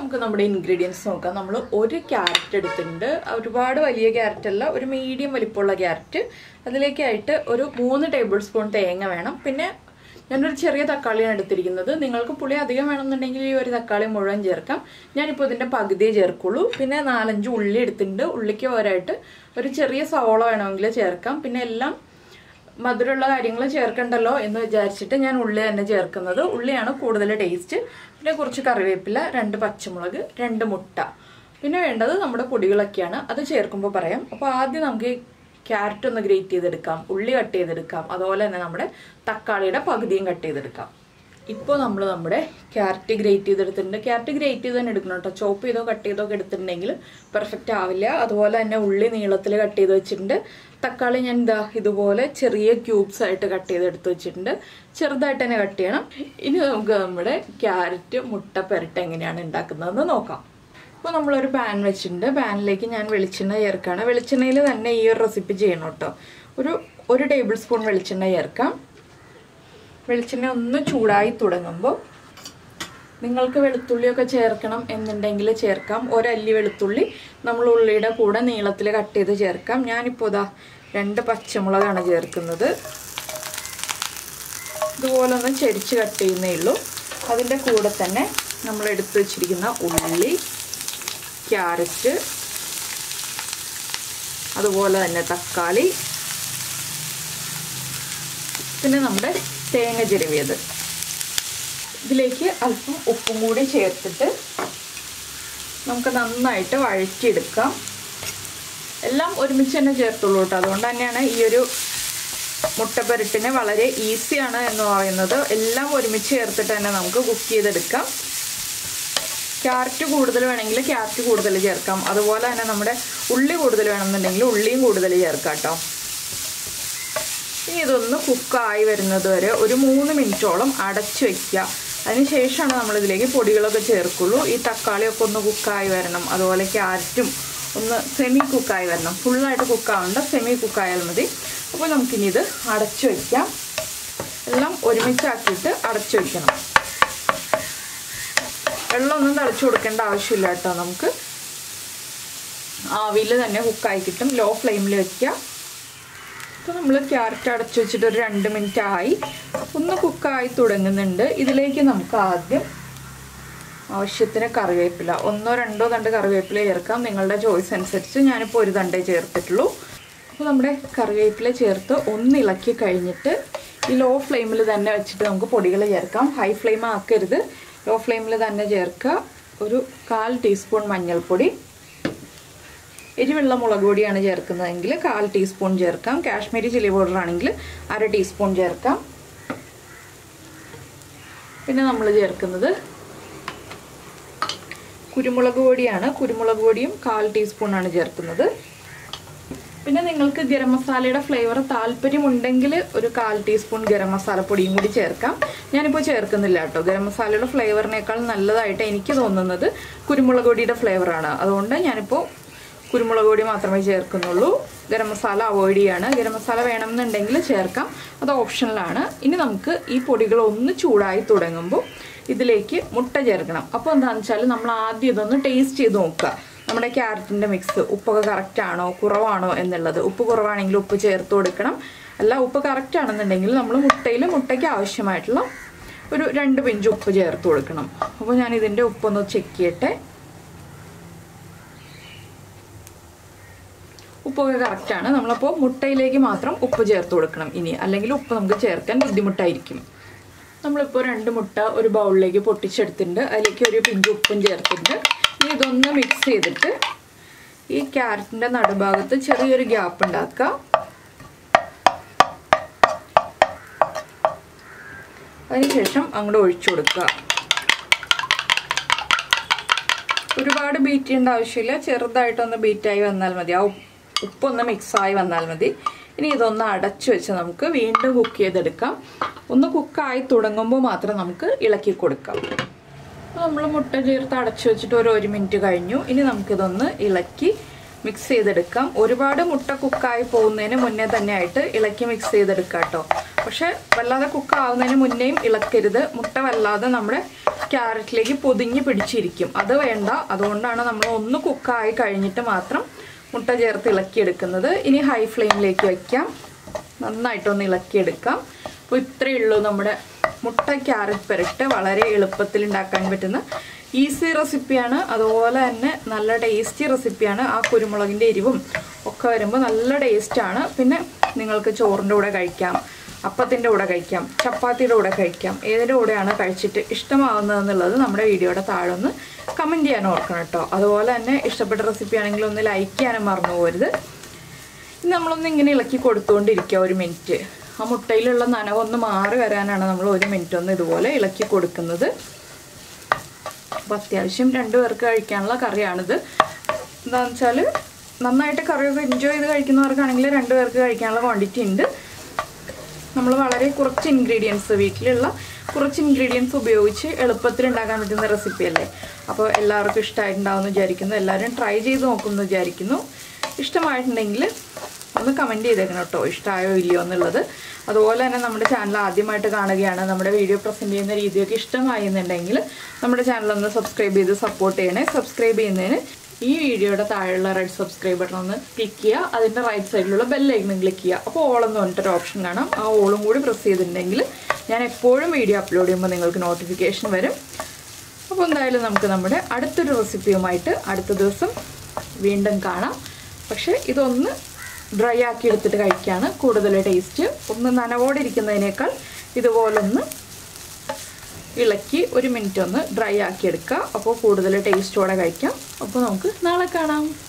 നമുക്ക് നമ്മുടെ ഇൻഗ്രീഡിയൻസ് നോക്കാം നമ്മൾ ഒരു ക്യാരറ്റ് എടുത്തിട്ടുണ്ട് ഒരുപാട് വലിയ ക്യാരറ്റ് അല്ല ഒരു മീഡിയം വലിപ്പമുള്ള ക്യാരറ്റ് അതിലേക്കായിട്ട് ഒരു മൂന്ന് ടേബിൾ സ്പൂൺ തേങ്ങ വേണം പിന്നെ ഞാനൊരു ചെറിയ തക്കാളിയാണ് എടുത്തിരിക്കുന്നത് നിങ്ങൾക്ക് പുളി അധികം വേണമെന്നുണ്ടെങ്കിൽ ഈ ഒരു തക്കാളി മുഴുവൻ ചേർക്കാം ഞാനിപ്പോൾ ഇതിൻ്റെ പകുതിയെ ചേർക്കുള്ളൂ പിന്നെ നാലഞ്ച് ഉള്ളി എടുത്തിട്ടുണ്ട് ഉള്ളിക്ക് പകരമായിട്ട് ഒരു ചെറിയ സവോള വേണമെങ്കിൽ ചേർക്കാം പിന്നെ എല്ലാം മധുരമുള്ള കാര്യങ്ങൾ ചേർക്കണ്ടല്ലോ എന്ന് വിചാരിച്ചിട്ട് ഞാൻ ഉള്ളി തന്നെ ചേർക്കുന്നത് ഉള്ളിയാണ് കൂടുതൽ ടേസ്റ്റ് പിന്നെ കുറച്ച് കറിവേപ്പില രണ്ട് പച്ചമുളക് രണ്ട് മുട്ട പിന്നെ വേണ്ടത് നമ്മുടെ പൊടികളൊക്കെയാണ് അത് ചേർക്കുമ്പോൾ പറയാം അപ്പോൾ ആദ്യം നമുക്ക് ഈ ക്യാരറ്റ് ഒന്ന് ഗ്രേറ്റ് ചെയ്തെടുക്കാം ഉള്ളി കട്ട് ചെയ്തെടുക്കാം അതുപോലെ തന്നെ നമ്മുടെ തക്കാളിയുടെ പകുതിയും കട്ട് ചെയ്തെടുക്കാം ഇപ്പോൾ നമ്മൾ നമ്മുടെ ക്യാരറ്റ് ഗ്രേറ്റ് ചെയ്തെടുത്തിട്ടുണ്ട് ക്യാരറ്റ് ഗ്രേറ്റ് ചെയ്ത് തന്നെ എടുക്കണം കേട്ടോ ചോപ്പ് ചെയ്തോ കട്ട് ചെയ്തോ ഒക്കെ എടുത്തിട്ടുണ്ടെങ്കിൽ പെർഫെക്റ്റ് ആവില്ല അതുപോലെ തന്നെ ഉള്ളി നീളത്തിൽ കട്ട് ചെയ്ത് വെച്ചിട്ടുണ്ട് തക്കാളി ഞാൻ എന്താ ഇതുപോലെ ചെറിയ ക്യൂബ്സ് ആയിട്ട് കട്ട് ചെയ്ത് എടുത്ത് വെച്ചിട്ടുണ്ട് ചെറുതായിട്ട് തന്നെ കട്ട് ചെയ്യണം ഇനി നമുക്ക് നമ്മുടെ ക്യാരറ്റ് മുട്ട പെരട്ട് എങ്ങനെയാണ് ഉണ്ടാക്കുന്നതെന്ന് നോക്കാം ഇപ്പോൾ നമ്മളൊരു പാൻ വെച്ചിട്ടുണ്ട് പാനിലേക്ക് ഞാൻ വെളിച്ചെണ്ണ ചേർക്കുകയാണ് വെളിച്ചെണ്ണയിൽ തന്നെ ഈ ഒരു റെസിപ്പി ചെയ്യണം കേട്ടോ ഒരു ഒരു ടേബിൾ സ്പൂൺ വെളിച്ചെണ്ണ ചേർക്കാം വെളിച്ചെണ്ണ ഒന്ന് ചൂടായി തുടങ്ങുമ്പോൾ നിങ്ങൾക്ക് വെളുത്തുള്ളിയൊക്കെ ചേർക്കണം എന്നുണ്ടെങ്കിൽ ചേർക്കാം ഒരല്ലി വെളുത്തുള്ളി നമ്മൾ ഉള്ളിയുടെ കൂടെ നീളത്തിൽ കട്ട് ചെയ്ത് ചേർക്കാം ഞാനിപ്പോൾ ഇതാ രണ്ട് പച്ചമുളകാണ് ചേർക്കുന്നത് ഇതുപോലെ ഒന്ന് ചെരിച്ച് കട്ട് ചെയ്യുന്നേ ഉള്ളൂ അതിൻ്റെ കൂടെ തന്നെ നമ്മൾ എടുത്തു വെച്ചിരിക്കുന്ന ഉള്ളി ക്യാരറ്റ് അതുപോലെ തന്നെ തക്കാളി പിന്നെ നമ്മുടെ തേങ്ങ ചിരവിയത് ഇതിലേക്ക് അല്പം ഉപ്പും കൂടി ചേർത്തിട്ട് നമുക്ക് നന്നായിട്ട് വഴറ്റിയെടുക്കാം എല്ലാം ഒരുമിച്ച് തന്നെ ചേർത്തുള്ളൂ കേട്ടോ അതുകൊണ്ട് തന്നെയാണ് ഈ ഒരു മുട്ടപ്പരട്ടിന് വളരെ ഈസിയാണ് എന്ന് പറയുന്നത് എല്ലാം ഒരുമിച്ച് ചേർത്തിട്ട് തന്നെ നമുക്ക് കുക്ക് ചെയ്തെടുക്കാം ക്യാരറ്റ് കൂടുതൽ വേണമെങ്കിൽ ക്യാരറ്റ് കൂടുതൽ ചേർക്കാം അതുപോലെ തന്നെ നമ്മുടെ ഉള്ളി കൂടുതൽ വേണമെന്നുണ്ടെങ്കിൽ ഉള്ളിയും കൂടുതൽ ചേർക്കാം കേട്ടോ ഇനി ഇതൊന്ന് കുക്കായി വരുന്നത് വരെ ഒരു മൂന്ന് മിനിറ്റോളം അടച്ചു വയ്ക്കുക അതിനുശേഷമാണ് നമ്മൾ ഇതിലേക്ക് പൊടികളൊക്കെ ചേർക്കുള്ളൂ ഈ തക്കാളിയൊക്കെ ഒന്ന് കുക്കായി വരണം അതുപോലെ ക്യാരറ്റും ഒന്ന് സെമി കുക്കായി വരണം ഫുള്ളായിട്ട് കുക്കാവണ്ട സെമി കുക്കായാൽ മതി അപ്പോൾ നമുക്കിനി ഇത് അടച്ചു വയ്ക്കാം എല്ലാം ഒരുമിച്ചാക്കിയിട്ട് അടച്ചു വയ്ക്കണം വെള്ളമൊന്നും തളിച്ചു കൊടുക്കേണ്ട ആവശ്യമില്ല കേട്ടോ നമുക്ക് ആവിയിൽ തന്നെ കുക്കായി കിട്ടും ലോ ഫ്ലെയിമിൽ വയ്ക്കുക ഇപ്പോൾ നമ്മൾ ക്യാരറ്റ് അടച്ചു വെച്ചിട്ട് ഒരു രണ്ട് മിനിറ്റ് ആയി ഒന്ന് കുക്കായി തുടങ്ങുന്നുണ്ട് ഇതിലേക്ക് നമുക്ക് ആദ്യം ആവശ്യത്തിന് കറിവേപ്പില ഒന്നോ രണ്ടോ തണ്ട് കറിവേപ്പില ചേർക്കാം നിങ്ങളുടെ ചോയ്സ് അനുസരിച്ച് ഞാനിപ്പോൾ ഒരു തണ്ടേ ചേർത്തിട്ടുള്ളൂ അപ്പോൾ നമ്മുടെ കറിവേപ്പില ചേർത്ത് ഒന്ന് ഇളക്കി കഴിഞ്ഞിട്ട് ഈ ലോ ഫ്ലെയിമിൽ തന്നെ വെച്ചിട്ട് നമുക്ക് പൊടികൾ ചേർക്കാം ഹൈ ഫ്ലെയിം ആക്കരുത് ലോ ഫ്ലെയിമിൽ തന്നെ ചേർക്കുക ഒരു കാൽ ടീസ്പൂൺ മഞ്ഞൾപ്പൊടി എരിവുള്ള മുളക് പൊടിയാണ് ചേർക്കുന്നതെങ്കിൽ കാൽ ടീസ്പൂൺ ചേർക്കാം കാശ്മീരി ചില്ലി പൗഡർ ആണെങ്കിൽ അര ടീസ്പൂൺ ചേർക്കാം പിന്നെ നമ്മൾ ചേർക്കുന്നത് കുരുമുളക് പൊടിയാണ് കുരുമുളക് പൊടിയും കാൽ ടീസ്പൂണാണ് ചേർക്കുന്നത് പിന്നെ നിങ്ങൾക്ക് ഗരം മസാലയുടെ ഫ്ലേവർ താല്പര്യമുണ്ടെങ്കിൽ ഒരു കാൽ ടീസ്പൂൺ ഗരം മസാല പൊടിയും കൂടി ചേർക്കാം ഞാനിപ്പോൾ ചേർക്കുന്നില്ല കേട്ടോ ഗരം മസാലയുടെ ഫ്ലേവറിനേക്കാൾ നല്ലതായിട്ട് എനിക്ക് തോന്നുന്നത് കുരുമുളക് പൊടിയുടെ ഫ്ലേവറാണ് അതുകൊണ്ട് ഞാനിപ്പോൾ കുരുമുളക് പൊടി മാത്രമേ ചേർക്കുന്നുള്ളൂ ഗരം മസാല അവോയ്ഡ് ചെയ്യാണ് ഗരം മസാല വേണമെന്നുണ്ടെങ്കിൽ ചേർക്കാം അത് ഓപ്ഷനിലാണ് ഇനി നമുക്ക് ഈ പൊടികൾ ഒന്ന് ചൂടായി തുടങ്ങുമ്പോൾ ഇതിലേക്ക് മുട്ട ചേർക്കണം അപ്പോൾ എന്താണെന്ന് വെച്ചാൽ നമ്മൾ ആദ്യം ഇതൊന്ന് ടേസ്റ്റ് ചെയ്ത് നോക്കുക നമ്മുടെ ക്യാരറ്റിൻ്റെ മിക്സ് ഉപ്പൊക്കെ കറക്റ്റ് ആണോ കുറവാണോ എന്നുള്ളത് ഉപ്പ് കുറവാണെങ്കിൽ ഉപ്പ് ചേർത്ത് കൊടുക്കണം അല്ല ഉപ്പ് കറക്റ്റ് ആണെന്നുണ്ടെങ്കിൽ നമ്മൾ മുട്ടയിൽ മുട്ടയ്ക്ക് ആവശ്യമായിട്ടുള്ള ഒരു രണ്ട് പിഞ്ച് ഉപ്പ് ചേർത്ത് കൊടുക്കണം അപ്പോൾ ഞാൻ ഇതിൻ്റെ ഉപ്പൊന്ന് ചെക്ക് ചെയ്യട്ടെ ഉപ്പൊക്കെ കറക്റ്റാണ് നമ്മളപ്പോൾ മുട്ടയിലേക്ക് മാത്രം ഉപ്പ് ചേർത്ത് കൊടുക്കണം ഇനി അല്ലെങ്കിൽ ഉപ്പ് നമുക്ക് ചേർക്കാൻ ബുദ്ധിമുട്ടായിരിക്കും നമ്മളിപ്പോൾ രണ്ട് മുട്ട ഒരു ബൗളിലേക്ക് പൊട്ടിച്ചെടുത്തിട്ടുണ്ട് അതിലേക്ക് ഒരു പിഞ്ച് ഉപ്പും ചേർത്തിട്ടുണ്ട് ഇനി ഇതൊന്ന് മിക്സ് ചെയ്തിട്ട് ഈ ക്യാരറ്റിൻ്റെ നടുഭാഗത്ത് ചെറിയൊരു ഗ്യാപ്പ് ഉണ്ടാക്കുക അതിനുശേഷം അങ്ങോട്ട് ഒഴിച്ചു കൊടുക്കുക ഒരുപാട് ബീറ്റ് ചെയ്യേണ്ട ആവശ്യമില്ല ചെറുതായിട്ടൊന്ന് ബീറ്റായി വന്നാൽ മതി ആ ഉപ്പൊന്ന് മിക്സായി വന്നാൽ മതി ഇനി ഇതൊന്ന് അടച്ചു വെച്ച് നമുക്ക് വീണ്ടും കുക്ക് ചെയ്തെടുക്കാം ഒന്ന് കുക്കായി തുടങ്ങുമ്പോൾ മാത്രം നമുക്ക് ഇളക്കി കൊടുക്കാം അപ്പോൾ നമ്മൾ മുട്ട ചേർത്ത് അടച്ചു വെച്ചിട്ട് ഒരു ഒരു മിനിറ്റ് കഴിഞ്ഞു ഇനി നമുക്കിതൊന്ന് ഇളക്കി മിക്സ് ചെയ്തെടുക്കാം ഒരുപാട് മുട്ട കുക്കായി പോകുന്നതിന് മുന്നേ തന്നെ ആയിട്ട് ഇളക്കി മിക്സ് ചെയ്തെടുക്കാം കേട്ടോ പക്ഷെ വല്ലാതെ കുക്കാവുന്നതിന് മുന്നേയും ഇളക്കരുത് മുട്ട വല്ലാതെ നമ്മുടെ ക്യാരറ്റിലേക്ക് പൊതിഞ്ഞ് പിടിച്ചിരിക്കും അത് വേണ്ട അതുകൊണ്ടാണ് നമ്മൾ ഒന്ന് കുക്കായി കഴിഞ്ഞിട്ട് മാത്രം മുട്ട ചേർത്ത് ഇളക്കിയെടുക്കുന്നത് ഇനി ഹൈ ഫ്ലെയിമിലേക്ക് വയ്ക്കാം നന്നായിട്ടൊന്ന് ഇളക്കിയെടുക്കാം അപ്പോൾ ഇത്രയേ ഉള്ളൂ നമ്മുടെ മുട്ട ക്യാരറ്റ് പെരട്ട് വളരെ എളുപ്പത്തിൽ ഉണ്ടാക്കാൻ പറ്റുന്ന ഈസി റെസിപ്പിയാണ് അതുപോലെ തന്നെ നല്ല ടേസ്റ്റി റെസിപ്പിയാണ് ആ കുരുമുളകിൻ്റെ എരിവും ഒക്കെ വരുമ്പോൾ നല്ല ടേസ്റ്റാണ് പിന്നെ നിങ്ങൾക്ക് ചോറിൻ്റെ കൂടെ കഴിക്കാം അപ്പത്തിൻ്റെ കൂടെ കഴിക്കാം ചപ്പാത്തിയുടെ കൂടെ കഴിക്കാം ഏതിൻ്റെ കൂടെയാണ് കഴിച്ചിട്ട് ഇഷ്ടമാവുന്നതെന്നുള്ളത് നമ്മുടെ വീഡിയോയുടെ താഴെ ഒന്ന് കമൻറ്റ് ചെയ്യാൻ ഓർക്കണം കേട്ടോ അതുപോലെ തന്നെ ഇഷ്ടപ്പെട്ട റെസിപ്പി ആണെങ്കിൽ ഒന്ന് ലൈക്ക് ചെയ്യാനും മറന്നു പോകരുത് ഇനി നമ്മളൊന്ന് ഇങ്ങനെ ഇളക്കി കൊടുത്തുകൊണ്ടിരിക്കുക ഒരു മിനിറ്റ് ആ മുട്ടയിലുള്ള നനവൊന്ന് മാറി വരാനാണ് നമ്മൾ ഒരു മിനിറ്റ് ഒന്ന് ഇതുപോലെ ഇളക്കി കൊടുക്കുന്നത് അപ്പോൾ അത്യാവശ്യം രണ്ടു പേർക്ക് കഴിക്കാനുള്ള കറിയാണിത് എന്താണെന്ന് വെച്ചാൽ നന്നായിട്ട് കറിയൊക്കെ എൻജോയ് ചെയ്ത് കഴിക്കുന്നവർക്കാണെങ്കിൽ രണ്ടു പേർക്ക് കഴിക്കാനുള്ള ക്വാണ്ടിറ്റി ഉണ്ട് നമ്മൾ വളരെ കുറച്ച് ഇൻഗ്രീഡിയൻസ് വീട്ടിലുള്ള കുറച്ച് ഇൻഗ്രീഡിയൻസ് ഉപയോഗിച്ച് എളുപ്പത്തിൽ ഉണ്ടാക്കാൻ പറ്റുന്ന റെസിപ്പി അല്ലേ അപ്പോൾ എല്ലാവർക്കും ഇഷ്ടമായിട്ടുണ്ടാവുമെന്ന് വിചാരിക്കുന്നു എല്ലാവരും ട്രൈ ചെയ്ത് നോക്കുമെന്ന് വിചാരിക്കുന്നു ഇഷ്ടമായിട്ടുണ്ടെങ്കിൽ ഒന്ന് കമൻറ്റ് ചെയ്തേക്കണം കേട്ടോ ഇഷ്ടമായോ ഇല്ലയോ എന്നുള്ളത് അതുപോലെ തന്നെ നമ്മുടെ ചാനൽ ആദ്യമായിട്ട് കാണുകയാണ് നമ്മുടെ വീഡിയോ പ്രസൻറ്റ് ചെയ്യുന്ന രീതിയൊക്കെ ഇഷ്ടമായി എന്നുണ്ടെങ്കിൽ നമ്മുടെ ചാനൽ ഒന്ന് സബ്സ്ക്രൈബ് ചെയ്ത് സപ്പോർട്ട് ചെയ്യണേ സബ്സ്ക്രൈബ് ചെയ്യുന്നതിന് ഈ വീഡിയോയുടെ താഴെയുള്ള റെഡ് സബ്സ്ക്രൈബ് ബട്ടൺ ഒന്ന് ക്ലിക്ക് ചെയ്യുക അതിൻ്റെ റൈറ്റ് സൈഡിലുള്ള ബെല്ലൈക്കനും ക്ലിക്ക് ചെയ്യുക അപ്പോൾ ഓൾ എന്ന് പറഞ്ഞിട്ടൊരു ഓപ്ഷൻ കാണാം ആ ഓളും കൂടി പ്രസ് ചെയ്തിട്ടുണ്ടെങ്കിൽ ഞാൻ എപ്പോഴും വീഡിയോ അപ്ലോഡ് ചെയ്യുമ്പോൾ നിങ്ങൾക്ക് നോട്ടിഫിക്കേഷൻ വരും അപ്പോൾ എന്തായാലും നമുക്ക് നമ്മുടെ അടുത്തൊരു റെസിപ്പിയുമായിട്ട് അടുത്ത ദിവസം വീണ്ടും കാണാം പക്ഷേ ഇതൊന്ന് ഡ്രൈ ആക്കി എടുത്തിട്ട് കഴിക്കാണ് കൂടുതൽ ടേസ്റ്റ് ഒന്ന് നനവോടെ ഇരിക്കുന്നതിനേക്കാൾ ഇതുപോലൊന്ന് ഇളക്കി ഒരു മിനിറ്റ് ഒന്ന് ഡ്രൈ ആക്കി എടുക്കുക അപ്പോൾ കൂടുതൽ ടേസ്റ്റോടെ കഴിക്കാം അപ്പോൾ നമുക്ക് നാളെ കാണാം